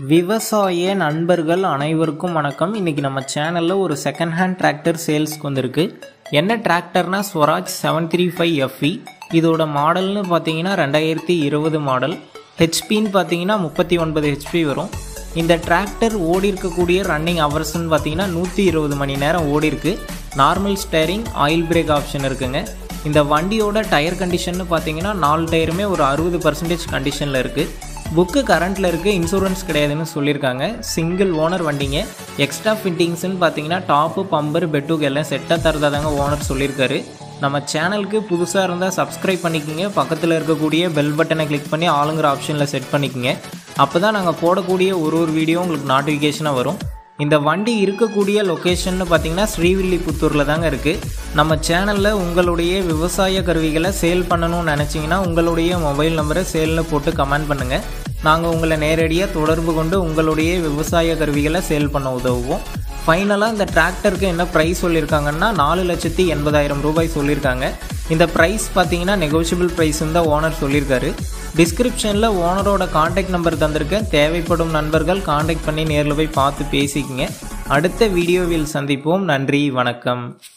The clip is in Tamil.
விவசாய நண்பர்கள் அனைவருக்கும் வணக்கம் இன்னைக்கு நம்ம சேனலில் ஒரு செகண்ட் ஹேண்ட் டிராக்டர் சேல்ஸ்க்கு வந்திருக்கு என்ன டிராக்டர்னா Swaraj seven three five FE இதோட மாடல்னு பார்த்தீங்கன்னா ரெண்டாயிரத்தி இருபது மாடல் ஹெச்பின்னு பார்த்தீங்கன்னா முப்பத்தி ஒன்பது ஹெச்பி வரும் இந்த டிராக்டர் ஓடி இருக்கக்கூடிய ரன்னிங் ஹவர்ஸ்னு பார்த்தீங்கன்னா நூற்றி இருபது மணி நேரம் ஓடி இருக்கு normal steering oil brake option இருக்குங்க இந்த வண்டியோட டயர் கண்டிஷன்னு பார்த்தீங்கன்னா நாலு டயருமே ஒரு அறுபது பர்சன்டேஜ் கண்டிஷனில் இருக்குது புக்கு கரண்ட்டில் இருக்குது இன்சூரன்ஸ் கிடையாதுன்னு சொல்லியிருக்காங்க சிங்கிள் ஓனர் வண்டிங்க எக்ஸ்ட்ரா ஃபிட்டிங்ஸ்னு பார்த்தீங்கன்னா டாப்பு பம்பர் பெட்டுக்கு எல்லாம் செட்டாக தரதா தாங்க ஓனர் சொல்லியிருக்காரு நம்ம சேனலுக்கு புதுசாக இருந்தால் சப்ஸ்கிரைப் பண்ணிக்கோங்க பக்கத்தில் இருக்கக்கூடிய பெல் பட்டனை கிளிக் பண்ணி ஆளுங்கிற ஆப்ஷனில் செட் பண்ணிக்கோங்க அப்போ தான் நாங்கள் போடக்கூடிய ஒரு ஒரு வீடியோ உங்களுக்கு நோட்டிஃபிகேஷனாக வரும் இந்த வண்டி இருக்கக்கூடிய லொக்கேஷன்னு பார்த்தீங்கன்னா ஸ்ரீவில்லிபுத்தூரில் தாங்க இருக்குது நம்ம சேனலில் உங்களுடைய விவசாய கருவிகளை சேல் பண்ணணும்னு நினச்சிங்கன்னா உங்களுடைய மொபைல் நம்பரை சேலில் போட்டு கமெண்ட் பண்ணுங்கள் நாங்கள் உங்களை நேரடியாக தொடர்பு கொண்டு உங்களுடைய விவசாய கருவிகளை சேல் பண்ண உதவுவோம் ஃபைனலாக இந்த டிராக்டருக்கு என்ன ப்ரைஸ் சொல்லியிருக்காங்கன்னா நாலு லட்சத்தி எண்பதாயிரம் ரூபாய் சொல்லியிருக்காங்க இந்த ப்ரைஸ் பார்த்தீங்கன்னா நெகோஷியபிள் ப்ரைஸ்ன்னு தான் ஓனர் சொல்லியிருக்காரு டிஸ்கிரிப்ஷனில் ஓனரோட காண்டாக்ட் நம்பர் தந்திருக்கேன் தேவைப்படும் நண்பர்கள் காண்டாக்ட் பண்ணி நேரில் போய் பார்த்து பேசிக்கங்க அடுத்த வீடியோவில் சந்திப்போம் நன்றி வணக்கம்